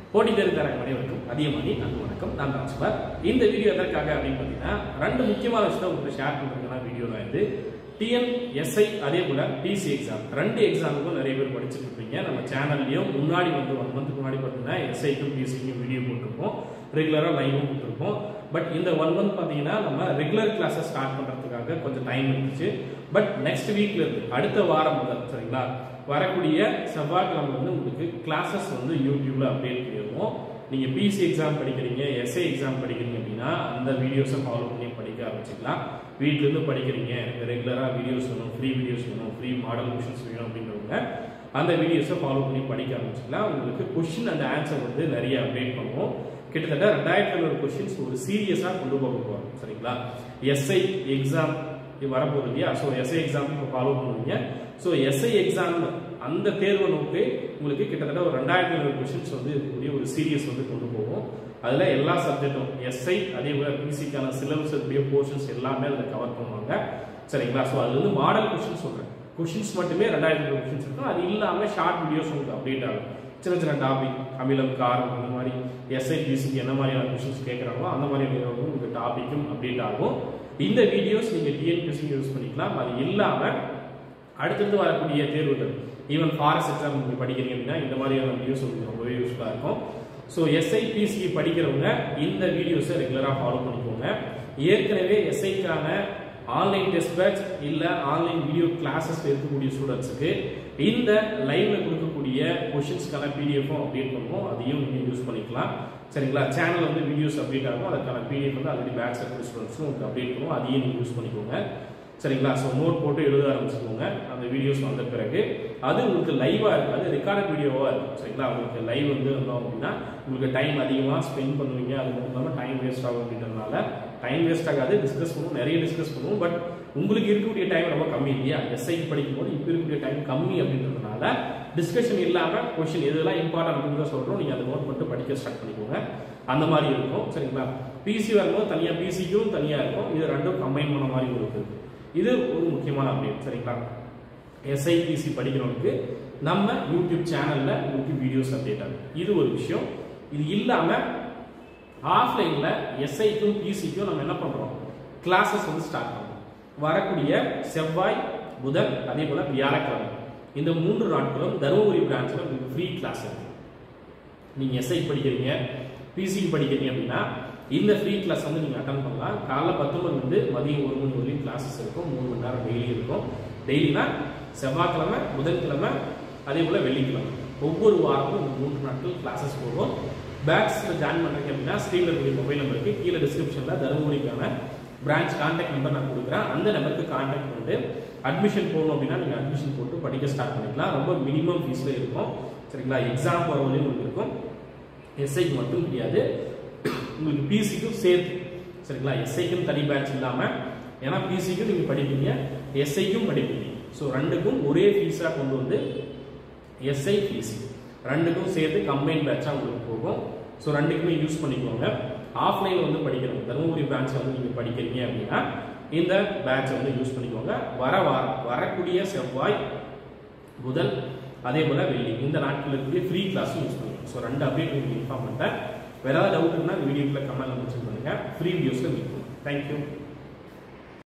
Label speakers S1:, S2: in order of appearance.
S1: போட்டி தேர்வுக்காரங்க அனைவருக்கும் அதிகமானி நன்றி வணக்கம் நான் ராஜ்குமார் இந்த வீடியோ எதற்காக அப்படின்னு பார்த்தீங்கன்னா ரெண்டு முக்கியமான விஷயத்தை உங்களுக்கு ஷேர் பண்ணுறதுக்கான வீடியோ தான் இது டிஎன் எஸ்ஐ அதே போல பிசி எக்ஸாம் ரெண்டு எக்ஸாமுக்கும் நிறைய பேர் படிச்சுட்டு இருப்பீங்க நம்ம சேனல்லையும் முன்னாடி வந்து ஒன் மந்த்துக்கு முன்னாடி பார்த்தீங்கன்னா எஸ்ஐக்கும் பிசிக்கும் வீடியோ போட்டிருப்போம் ரெகுலராக லைவும் கொடுத்துருப்போம் பட் இந்த ஒன் மந்த் பார்த்தீங்கன்னா நம்ம ரெகுலர் கிளாஸஸ் ஸ்டார்ட் பண்ணுறதுக்காக கொஞ்சம் டைம் இருந்துச்சு பட் நெக்ஸ்ட் வீக்ல இருந்து அடுத்த வாரம் முதல் சரிங்களா வரக்கூடிய செவ்வாய்க்கிழமை வந்து உங்களுக்கு கிளாஸஸ் வந்து யூடியூப்ல அப்டேட் பண்ணிடுவோம் நீங்க பிசி எக்ஸாம் படிக்கிறீங்க எஸ்ஐ எக்ஸாம் படிக்கிறீங்க அப்படின்னா அந்த வீடியோஸை ஃபாலோ பண்ணி படிக்க ஆரம்பிச்சுக்கலாம் வீட்ல இருந்து படிக்கிறீங்க ரெகுலரா வீடியோஸ் வேணும் ஃப்ரீ வீடியோஸ் வேணும் ஃப்ரீ மாடல் கொஷின்ஸ் வேணும் அப்படின்றவங்க அந்த வீடியோஸை ஃபாலோ பண்ணி படிக்க ஆரம்பிச்சுக்கலாம் உங்களுக்கு கொஷின் அண்ட் ஆன்சர் வந்து நிறைய அப்டேட் பண்ணுவோம் கிட்டத்தட்ட ரெண்டாயிரத்தி ஐநூறு கொஷின்ஸ் ஒரு சீரியஸாக கொண்டு போக போகிறோம் சரிங்களா எஸ்ஐ எக்ஸாம் வரப்போகுது இல்லையா ஸோ எஸ்ஐ எக்ஸாம் இப்போ ஃபாலோ பண்ணுவீங்க ஸோ எஸ்ஐ எக்ஸாம் அந்த தேர்வை நோக்கி உங்களுக்கு கிட்டத்தட்ட ஒரு ரெண்டாயிரத்தி ஐநூறு கொஷின்ஸ் வந்து இருக்கக்கூடிய ஒரு சீரியஸ் வந்து கொண்டு போவோம் அதில் எல்லா சப்ஜெக்டும் எஸ்ஐ அதே போல பிசிக்கான சிலபஸ் இருக்கக்கூடிய போர்ஷன்ஸ் எல்லாமே அதில் கவர் பண்ணுவாங்க சரிங்களா ஸோ அது வந்து மாடல் கொஷின் சொல்கிறேன் கொஷின்ஸ் மட்டுமே ரெண்டாயிரத்தி ஐநூறு கொஷின்ஸ் இருக்கும் அது இல்லாமல் ஷார்ட் வீடியோஸ் உங்களுக்கு அப்டேட் ஆகும் சின்ன சின்ன டாபிக் அமிலம் காரம் அந்த மாதிரி எஸ்ஐ பிசிக்கு என்ன மாதிரியான கொஷின்ஸ் கேட்குறாங்களோ அந்த மாதிரி உங்களுக்கு டாபிக்கும் அப்டேட் ஆகும் இந்த வீடியோஸ் நீங்கள் டிஎன்பிசி யூஸ் பண்ணிக்கலாம் அது இல்லாமல் அடுத்தடுத்து வரக்கூடிய தேர்வுகள் ஈவன் ஃபாரஸ்ட் எக்ஸாம் நீங்கள் படிக்கிறீங்க அப்படின்னா இந்த மாதிரியான வீடியோஸ் உங்களுக்கு ரொம்பவே யூஸ்ஃபுல்லாக இருக்கும் ஸோ எஸ்ஐபிசி படிக்கிறவங்க இந்த வீடியோஸை ரெகுலராக ஃபாலோ பண்ணிக்கோங்க ஏற்கனவே எஸ்ஐக்கான ஆன்லைன் டெஸ்ட் பேட்ச் இல்லை ஆன்லைன் வீடியோ கிளாஸஸ் இருக்கக்கூடிய ஸ்டூடெண்ட்ஸுக்கு இந்த லைவ்ல கொடுக்கக்கூடிய கொஷின்ஸ்க்கான பிடிஎஃப்பும் அப்டேட் பண்ணுவோம் அதையும் நீங்கள் யூஸ் பண்ணிக்கலாம் சரிங்களா சேனல் வந்து வீடியோஸ் அப்டேட் ஆகும் அதுக்கான பிடிஎஃப் வந்து ஆல்ரெடி பேட்ச் சர்க்கிள் ஸ்டூடெண்ட்ஸும் உங்களுக்கு அப்டேட் பண்ணுவோம் அதையும் நீங்கள் யூஸ் பண்ணிக்கோங்க சரிங்களா ஸோ நோட் போட்டு எழுத ஆரம்பிச்சுக்கோங்க அந்த வீடியோஸ் வந்த பிறகு அது உங்களுக்கு லைவாக இருக்காது ரெக்கார்ட் வீடியோவாக இருக்கும் சரிங்களா உங்களுக்கு லைவ் வந்து இருந்தோம் அப்படின்னா உங்களுக்கு டைம் அதிகமாக ஸ்பெண்ட் பண்ணுவீங்க அது மட்டும் இல்லாமல் டைம் வேஸ்ட் ஆகும் அப்படின்றதுனால டைம் வேஸ்ட் ஆகாது டிஸ்கஸ் பண்ணுவோம் நிறைய டிஸ்கஸ் பண்ணுவோம் பட் உங்களுக்கு இருக்கக்கூடிய டைம் ரொம்ப கம்மி இல்லையா எஸ்ஐ படிக்கும்போது இப்போ இருக்கக்கூடிய டைம் கம்மி அப்படின்றதுனால டிஸ்கஷன் இல்லாமல் கொஷின் எதெல்லாம் இம்பார்ட்டன் அப்படின்னு சொல்கிறோம் நீங்கள் அதை நோட் பண்ணிட்டு படிக்க ஸ்டார்ட் பண்ணிக்கோங்க அந்த மாதிரி இருக்கும் சரிங்களா பிசி வரும்போது தனியாக பிசிக்கும் தனியாக இருக்கும் இது ரெண்டும் கம்பைன் பண்ண மாதிரி உங்களுக்கு இருக்கு இது ஒரு முக்கியமான அப்டேட் சரிங்களா எஸ்ஐபிசி படிக்கிறவங்களுக்கு நம்ம யூடியூப் சேனல்ல உங்களுக்கு வீடியோஸ் அப்டேட் ஆகும் இது ஒரு விஷயம் இது இல்லாம ஆஃப்லைன்ல எஸ்ஐக்கும் பிசிக்கும் நம்ம என்ன பண்றோம் கிளாஸஸ் வந்து ஸ்டார்ட் பண்றோம் வரக்கூடிய செவ்வாய் புதன் அதே போல வியாழக்கிழமை இந்த மூன்று நாட்களும் தருமபுரி பிரான்ச்சில் உங்களுக்கு ஃப்ரீ கிளாஸ் இருக்கு நீங்க எஸ்ஐ படிக்கிறீங்க பிசிக்கு படிக்கிறீங்க அப்படின்னா இந்த ஃப்ரீ கிளாஸ் வந்து நீங்கள் அட்டன் பண்ணலாம் காலைல பத்து மணி வந்து மதியம் ஒரு மணி வரையும் கிளாஸஸ் இருக்கும் மூணு மணி நேரம் டெய்லி இருக்கும் டெய்லினா செவ்வாய்க்கிழமை புதன்கிழமை அதே போல் வெள்ளிக்கிழமை ஒவ்வொரு வாரமும் இந்த மூன்று நாட்கள் கிளாஸஸ் போகும் பேட்ஸில் ஜாயின் பண்ணுறீங்க அப்படின்னா ஸ்க்ரீனில் இருக்கக்கூடிய மொபைல் நம்பருக்கு கீழே டிஸ்கிரிப்ஷனில் தருமபுரிக்கான பிரான்ச் கான்டாக்ட் நம்பர் நான் கொடுக்குறேன் அந்த நம்பருக்கு கான்டாக்ட் பண்ணிட்டு அட்மிஷன் போகணும் அப்படின்னா நீங்கள் அட்மிஷன் போட்டு படிக்க ஸ்டார்ட் பண்ணிக்கலாம் ரொம்ப மினிமம் ஃபீஸில் இருக்கும் சரிங்களா எக்ஸாம் போகிற வரையும் உங்களுக்கு இருக்கும் எஸ்ஐக்கு மட்டும் கிடையாது உங்களுக்கு பிசிக்கும் சேர்த்து சரிங்களா எஸ்ஐக்கும் தனி பேட்ச் இல்லாமல் ஏன்னா பிசிக்கும் நீங்கள் படிப்பீங்க எஸ்ஐக்கும் படிப்பீங்க ஸோ ரெண்டுக்கும் ஒரே ஃபீஸாக கொண்டு வந்து எஸ்ஐ பிசி ரெண்டுக்கும் சேர்த்து கம்பைன் பேட்சாக உங்களுக்கு போகும் ஸோ ரெண்டுக்குமே யூஸ் பண்ணிக்கோங்க ஆஃப்லைன் வந்து படிக்கிறோம் தருமபுரி பிரான்ச்சில் வந்து நீங்கள் படிக்கிறீங்க அப்படின்னா இந்த பேட்சை வந்து யூஸ் பண்ணிக்கோங்க வர வாரம் வரக்கூடிய செவ்வாய் புதன் அதே போல் வெள்ளி இந்த நாட்களில் இருக்கக்கூடிய ஃப்ரீ கிளாஸும் யூஸ் பண்ணிக்கோங்க ஸோ ரெண்டு அப்டேட் உங்களுக்கு இன்ஃபார்ம் பண்ணிட்டேன் வேற ஏதாவது டவுட் இருந்தால் வீடியோக்குள்ள கமெண்ட்ல மென்ஷன் பண்ணுங்க ஃப்ரீ வீடியோஸ்ல மீட் பண்ணுங்க தேங்க்யூ